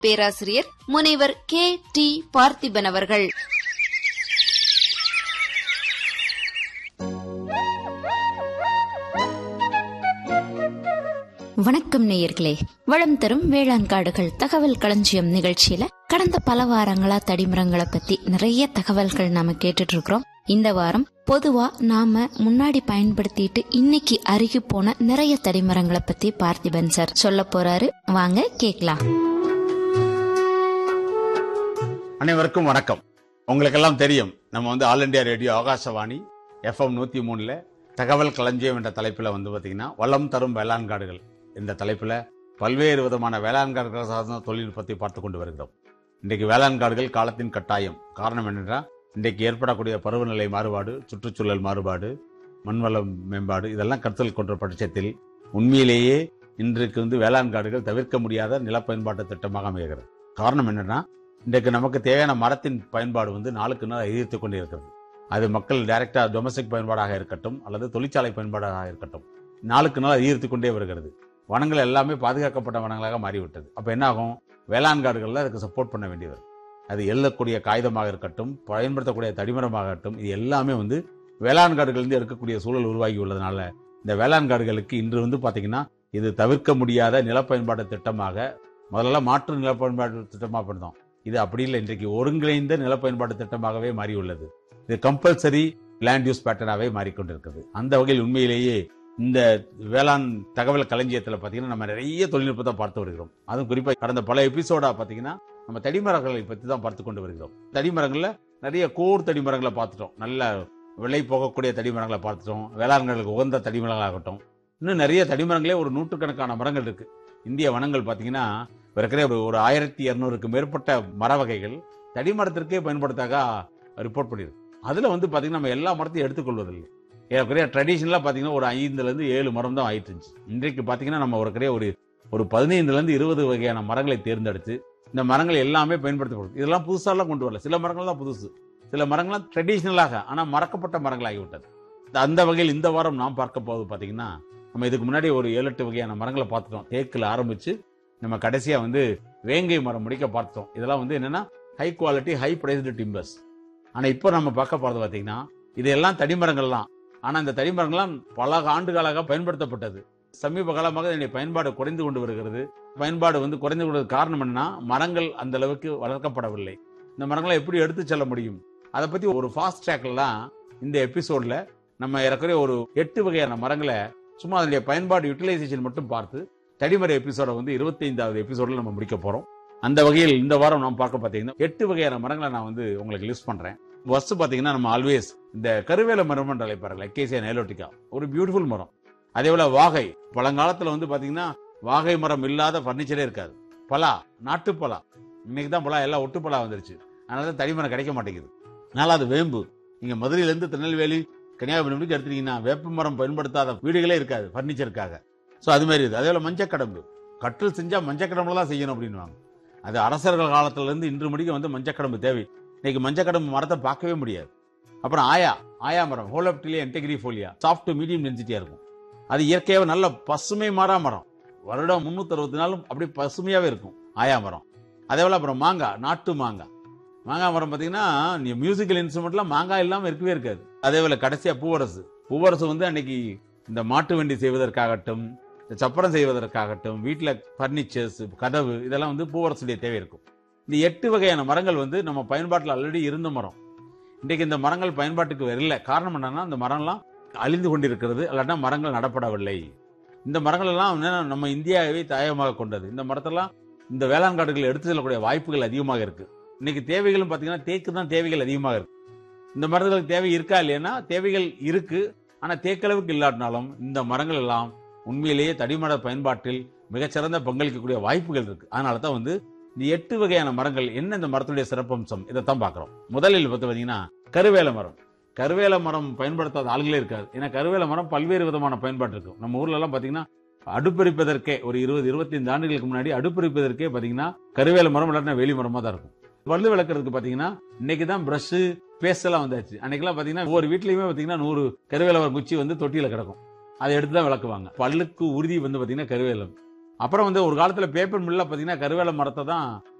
பேராசிரியர் முனைவர் K D Parthiban அவர்கள் வணக்கம் நேயர்களே வளம் தரும் வேளாண் காடுகள் தகவல் களஞ்சியம் நிகழ்ச்சியில கடந்த பல வாரங்களா தடிமரங்களை பத்தி நிறைய தகவல்கள் நாம கேட்டுட்டு இருக்கிறோம் இந்த வாரம் பொதுவா நாம முன்னாடி பயன்படுத்திட்டு இன்னைக்கு அருகி போன நிறைய தடிமரங்களை பத்தி பார்த்திபன் சார் சொல்ல போறாரு வாங்க கேக்கலாம் அனைவருக்கும் வணக்கம் உங்களுக்கெல்லாம் தெரியும் நம்ம வந்து all India radio Aakashvani FM நூத்தி மூணுல தகவல் களஞ்சியம் என்ற தலைப்புல வந்து பாத்தீங்கன்னா வளம் தரும் வேளாண் காடுகள் இந்த தலைப்புல பல்வேறு விதமான வேளாண் காடுகள் சார்ந்த தொழில்நுட்பத்தை பார்த்து கொண்டு வருகிறோம் இன்றைக்கு வேளாண் காடுகள் காலத்தின் கட்டாயம் காரணம் என்னென்றால் இன்றைக்கு ஏற்படக்கூடிய பருவநிலை மாறுபாடு சுற்றுச்சூழல் மாறுபாடு மண்வளம் மேம்பாடு இதெல்லாம் கருத்தில் கொண்ட பட்சத்தில் உண்மையிலேயே இன்றைக்கு வந்து வேளாண் காடுகள் தவிர்க்க முடியாத நில பயன்பாட்டு திட்டமாக அமைகிறது காரணம் என்னன்னா இன்றைக்கு நமக்கு தேவையான மரத்தின் பயன்பாடு வந்து நாளுக்கு நாள் அதிகரித்து கொண்டே இருக்கிறது அது மக்கள் டைரக்டா டொமஸ்டிக் பயன்பாடாக இருக்கட்டும் அல்லது தொழிற்சாலை பயன்பாடாக இருக்கட்டும் நாளுக்கு நாள் அதிகரித்து கொண்டே வருகிறது வனங்கள் எல்லாமே பாதுகாக்கப்பட்ட வனங்களாக மாறிவிட்டது அப்ப என்ன ஆகும் வேளாண் காடுகள்ல அதுக்கு சப்போர்ட் பண்ண வேண்டியது வரும். அது எல்லக்கூடிய காகிதமாக இருக்கட்டும் பயன்படுத்தக்கூடிய தடிமரமாக இருக்கட்டும் இது எல்லாமே வந்து வேளாண் காடுகளிலிருந்து எடுக்கக்கூடிய சூழல் உருவாகி உள்ளதுனால இந்த வேளாண் காடுகளுக்கு இன்று வந்து பாத்தீங்கன்னா இது தவிர்க்க முடியாத நில பயன்பாட்டு திட்டமாக முதல்ல மாற்று நில பயன்பாட்டு திட்டமாக பண்ணோம் இது அப்படி இல்லை இன்றைக்கு ஒருங்கிணைந்த நில பயன்பாட்டு திட்டமாகவே மாறியுள்ளது இது கம்பல்சரி லேண்ட் யூஸ் பேட்டர்னாவே மாறிக்கொண்டிருக்கிறது அந்த வகையில் உண்மையிலேயே இந்த வேளாண் தகவல் களஞ்சியத்தில் பார்த்தீங்கன்னா நம்ம நிறைய தொழில்நுட்பத்தை பார்த்து வருகிறோம் அதுவும் குறிப்பாக கடந்த பல எபிசோடா பார்த்தீங்கன்னா நம்ம தடிமரங்களை பற்றி தான் பார்த்து கொண்டு வருகிறோம் தடிமரங்களில் நிறைய கோர் தடிமரங்களை பார்த்துட்டோம் நல்ல விலை போகக்கூடிய தடிமரங்களை பார்த்துட்டோம் வேளாண்களுக்கு உகந்த தடிமரங்களாகட்டும் இன்னும் நிறைய தடிமரங்களே ஒரு நூற்றுக்கணக்கான மரங்கள் இருக்கு இந்திய வனங்கள் பார்த்தீங்கன்னா இருக்கிற ஒரு ஒரு ஆயிரத்தி இருநூறுக்கு மேற்பட்ட மர வகைகள் தடிமரத்திற்கே பயன்படுத்தாக ரிப்போர்ட் பண்ணியிருக்கு அதுல வந்து பாத்தீங்கன்னா நம்ம எல்லா மரத்தையும் எடுத்துக்கொள்வதில்லை ஏற்கனவே ட்ரெடிஷனலா பாத்தீங்கன்னா ஒரு ஐந்துல இருந்து ஏழு மரம் தான் ஆயிட்டு இருந்துச்சு இன்றைக்கு பாத்தீங்கன்னா நம்ம ஒரு ஒரு ஒரு பதினைந்துல இருந்து இருபது வகையான மரங்களை தேர்ந்தெடுத்து இந்த மரங்கள் எல்லாமே பயன்படுத்தப்படுது இதெல்லாம் புதுசாலாம் கொண்டு வரல சில மரங்கள் தான் புதுசு சில மரங்கள்லாம் ட்ரெடிஷனலாக ஆனா மறக்கப்பட்ட மரங்கள் ஆகிவிட்டது இந்த- அந்த வகையில் இந்த வாரம் நாம் பார்க்க போவது பாத்தீங்கன்னா நம்ம இதுக்கு முன்னாடி ஒரு ஏழு எட்டு வகையான மரங்களை பார்த்துட்டோம் தேக்கில் ஆரம்பிச்சு நம்ம கடைசியா வந்து வேங்கை மரம் முடிக்க பார்த்தோம் இதெல்லாம் வந்து என்னன்னா high quality high priced timbers ஆனா இப்போ நம்ம பார்க்க போறது பாத்தீங்கன்னா இதெல்லாம் தடிமரங்கள்லாம் ஆனா இந்த தடிமரங்கள்லாம் பல ஆண்டுகளாக பயன்படுத்தப்பட்டது சமீப காலமாக இதனுடைய பயன்பாடு குறைந்து கொண்டு வருகிறது பயன்பாடு வந்து குறைந்து கொண்டது காரணம் என்னன்னா மரங்கள் அந்த அளவுக்கு வளர்க்கப்படவில்லை இந்த மரங்களை எப்படி எடுத்து செல்ல முடியும் அதை பத்தி ஒரு ஃபாஸ்ட் ட்ராக்லாம் இந்த எபிசோட்ல நம்ம ஏறக்குறைய ஒரு எட்டு வகையான மரங்களை சும்மா அதனுடைய பயன்பாடு யூட்டிலைசேஷன் மட்டும் பார்த்து தடிமர எபிசோட வந்து இருபத்தைந்தாவது எபிசோட்ல நம்ம முடிக்க போறோம் அந்த வகையில் இந்த வாரம் நாம் பார்க்க பாத்தீங்கன்னா எட்டு வகையான மரங்களை நான் வந்து உங்களுக்கு லிஸ்ட் பண்றேன் ஃபர்ஸ்ட் பாத்தீங்கன்னா நம்ம ஆல்வேஸ் இந்த கருவேல மரம் என்று அழைப்பார்கள் எக்கேசியா நைலோட்டிகா ஒரு பியூட்டிஃபுல் மரம் அதே போல வாகை பழங்காலத்துல வந்து பாத்தீங்கன்னா வாகை மரம் இல்லாத பர்னிச்சரே இருக்காது பலா நாட்டு பலா இன்னைக்கு தான் பலா எல்லாம் ஒட்டு பலா வந்துருச்சு அதனால தான் தடிமரம் கிடைக்க மாட்டேங்குது அதனால அது வேம்பு நீங்க மதுரையில இருந்து திருநெல்வேலி கன்னியாகுமரி வரைக்கும் எடுத்துட்டீங்கன்னா வேப்ப மரம் பயன்படுத்தாத வீடுகளே இருக்காது பர்னிச்சருக்காக சோ அது மாதிரி இது அதே போல மஞ்சக்கடம்பு கட்டில் செஞ்சா மஞ்சக்கடம்புல தான் செய்யணும் அப்படின்னுவாங்க அது அரசர்கள் காலத்துல இருந்து இன்று முடிக்க வந்து மஞ்சக்கடம்பு தேவை இன்னைக்கு மஞ்சக்கடம்பு மரத்தை பார்க்கவே முடியாது அப்புறம் ஆயா ஆயா மரம் holoptelea integrifolia soft to medium டென்சிட்டியா இருக்கும் அது இயற்கையாகவே நல்ல பசுமை மாறா மரம் வருடம் முன்னூத்தி அறுபத்தி நாளும் அப்படியே பசுமையாவே இருக்கும் ஆயா மரம் அதே போல அப்புறம் மாங்காய் நாட்டு மாங்காய் மாங்காய் மரம் பாத்தீங்கன்னா நீ மியூசிக்கல் இன்ஸ்ட்ருமெண்ட்லாம் மாங்காய் இல்லாம இருக்கவே இருக்காது அதே போல கடைசியா பூவரசு பூவரசு வந்து அன்னைக்கு இந்த மாட்டு வண்டி செய்வதற்காகட்டும் இந்த சப்பரம் செய்வதற்காகட்டும் வீட்டுல பர்னிச்சர்ஸ் கதவு இதெல்லாம் வந்து பூவரசுடைய தேவை இருக்கும் இந்த எட்டு வகையான மரங்கள் வந்து நம்ம பயன்பாட்டில் ஆல்ரெடி இருந்த மரம் இன்றைக்கு இந்த மரங்கள் பயன்பாட்டுக்கு வரல காரணம் என்னன்னா இந்த மரம்லாம் அழிந்து கொண்டிருக்கிறது இல்லாட்டா மரங்கள் நடப்படவில்லை இந்த மரங்கள் எல்லாம் என்னன்னா நம்ம இந்தியாவை தாயமாக கொண்டது இந்த மரத்தெல்லாம் இந்த வேளாண் காடுகள் எடுத்து செல்லக்கூடிய வாய்ப்புகள் அதிகமாக இருக்கு இன்னைக்கு தேவைகளும் பாத்தீங்கன்னா தேக்கு தான் தேவைகள் அதிகமாக இருக்கு இந்த மரங்களுக்கு தேவை இருக்கா இல்லையா தேவைகள் இருக்கு ஆனா தேக்களவுக்கு இல்லாட்டினாலும் இந்த மரங்கள் எல்லாம் உண்மையிலேயே தடிமர பயன்பாட்டில் மிகச்சிறந்த பங்களிக்கக்கூடிய வாய்ப்புகள் இருக்கு அதனால தான் வந்து இந்த எட்டு வகையான மரங்கள் என்ன இந்த மரத்துடைய சிறப்பம்சம் இதைத்தான் பார்க்கிறோம் முதலில் பார்த்து பாத்தீங்கன்னா கருவேல மரம் கருவேல மரம் பயன்படுத்தாத ஆளுகளே இருக்காது ஏன்னா கருவேல மரம் பல்வேறு விதமான பயன்பாடு இருக்கும் நம்ம ஊர்ல எல்லாம் பாத்தீங்கன்னா அடுப்பெரிப்பதற்கே ஒரு இருபது இருபத்தைந்து ஆண்டுகளுக்கு முன்னாடி அடுப்பெரிப்பதற்கே பாத்தீங்கன்னா கருவேல மரம் இல்லாட்டினா வேலி மரமா தான் இருக்கும் பல்லு விளக்குறதுக்கு பாத்தீங்கன்னா இன்னைக்கு தான் பிரஷ் பேஸ்ட் எல்லாம் வந்தாச்சு அன்னைக்கெல்லாம் பாத்தீங்கன்னா ஒவ்வொரு வீட்லயுமே பாத்தீங்கன்னா நூறு கருவேல குச்சி வந்து தொட்டியில கிடக்கும் அதை எடுத்து தான் விளக்குவாங்க பல்லுக்கு உறுதி வந்து பாத்தீங்கன்னா கருவேலம் அப்புறம் வந்து ஒரு காலத்துல பேப்பர் மில்ல பாத்தீங்கன்னா கருவேல மரத்தை தான்